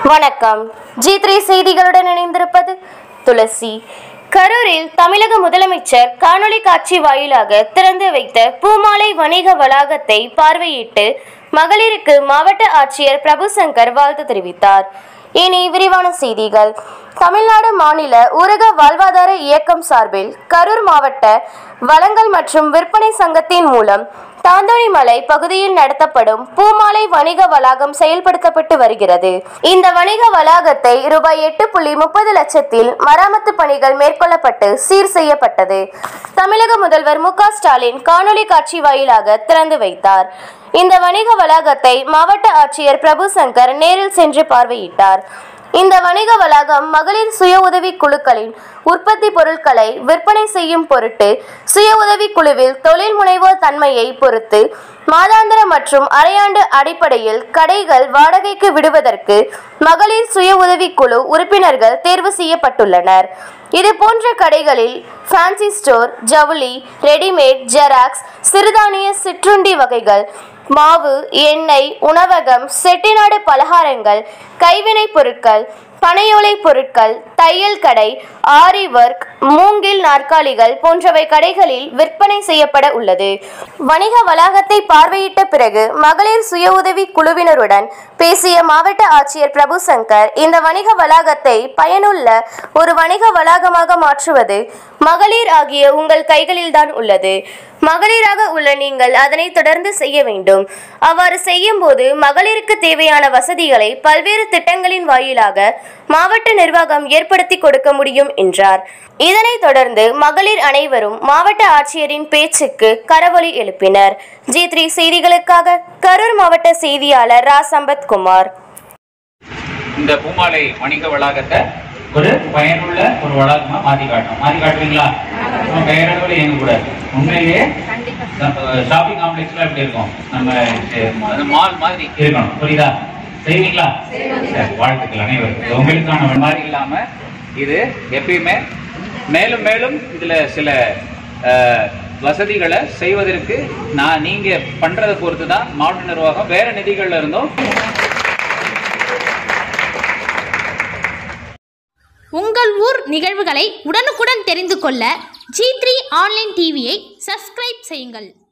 வணக்கம் G three செய்திகளுடன் இணைந்திருப்பது துளசி கரூரில் தமிழக முதலமைச்சர் காணொளி காட்சி வாயிலாக திறந்து வைத்த பூமாலை வணிக வளாகத்தை பார்வையிட்டு மகளிருக்கு மாவட்ட ஆட்சியர் பிரபுசங்கர் வாழ்த்து தெரிவித்தார் இனி விரிவான செய்திகள் தமிழ்நாடு மாநில ஊரக வாழ்வாதார இயக்கம் சார்பில் கரூர் மாவட்ட வளங்கள் மற்றும் விற்பனை சங்கத்தின் மூலம் தாந்தோணிமலை பகுதியில் நடத்தப்படும் பூமாலை வணிக வளாகம் செயல்படுத்தப்பட்டு வருகிறது இந்த வணிக வளாகத்தை ரூபாய் எட்டு புள்ளி முப்பது லட்சத்தில் மராமத்து பணிகள் மேற்கொள்ளப்பட்டு சீர் செய்யப்பட்டது தமிழக முதல்வர் மு க ஸ்டாலின் காணொலி காட்சி வாயிலாக திறந்து வைத்தார் இந்த வணிக வளாகத்தை மாவட்ட ஆட்சியர் பிரபு சங்கர் நேரில் சென்று பார்வையிட்டார் இந்த வணிக வளாகம் மகளிர் சுய உதவி குழுக்களின் உற்பத்தி பொருட்களை விற்பனை செய்யும் பொருட்டு சுய உதவி குழுவில் தொழில் முனைவோர் தன்மையை பொறுத்து மாதாந்திர மற்றும் அரையாண்டு அடிப்படையில் கடைகள் வாடகைக்கு விடுவதற்கு மகளிர் சுய உதவி குழு உறுப்பினர்கள் தேர்வு செய்யப்பட்டுள்ளனர் இது போன்ற கடைகளில் ஃபேன்சி ஸ்டோர் ஜவுளி ரெடிமேட் ஜெராக்ஸ் சிறுதானிய சிற்றுண்டி வகைகள் மாவு எண்ணெய் உணவகம் செட்டிநாடு பலகாரங்கள் கைவினைப் பொருட்கள் பனையோலை பொருட்கள் தையல் கடை ஆரி ஒர்க் மூங்கில் நாற்காலிகள் போன்றவை கடைகளில் விற்பனை செய்யப்பட உள்ளது வணிக வளாகத்தை பார்வையிட்ட பிறகு மகளிர் சுய உதவி குழுவினருடன் பேசிய மாவட்ட ஆட்சியர் பிரபு சங்கர் இந்த வணிக வளாகத்தை பயனுள்ள ஒரு வணிக வளாகமாக மாற்றுவது மகளிர் ஆகிய உங்கள் கைகளில்தான் உள்ளது மகளிராக உள்ள நீங்கள் அதனை தொடர்ந்து செய்ய வேண்டும் அவ்வாறு செய்யும் போது மகளிருக்கு தேவையான வசதிகளை பல்வேறு திட்டங்களின் வாயிலாக மாவட்ட நிர்வாகம் ஏற்படுத்தி கொடுக்க முடியும் என்றார் இதனைத் தொடர்ந்து மகளிர் அனைவரும் மாவட்ட ஆட்சியரின் பேச்சுக்கு கரவொலி எழுப்பினர் ஜி த்ரீ செய்திகளுக்காக கரூர் மாவட்ட செய்தியாளர் ரா சம்பத் குமார் இந்த பூமாலை வணிக வளாகத்தை ஒரு பயனுள்ள ஒரு வளாகமா மாத்தி காட்டணும் மாத்தி காட்டுவீங்களா நம்ம பெயரளவில் இயங்கக்கூடாது உண்மையிலேயே ஷாப்பிங் காம்ப்ளெக்ஸ்ல எப்படி இருக்கும் நம்ம மால் மாதிரி இருக்கணும் புரியுதா செய்வீங்களா சரி, வாழ்த்துக்கள் அனைவருக்கும் இது உங்களுக்கான ஒரு மாதிரி இல்லாம இது எப்பயுமே மேலும் மேலும் இதுல சில அஹ், வசதிகளை செய்வதற்கு நான் நீங்க பண்றதை பொறுத்து தான் மாவட்ட நிர்வாகம் வேற நிதிகள்ல இருந்தும் உங்கள் ஊர் நிகழ்வுகளை உடனுக்குடன் தெரிந்து கொள்ள ஜி த்ரீ ஆன்லைன் டிவியை சப்ஸ்கிரைப் செய்யுங்கள்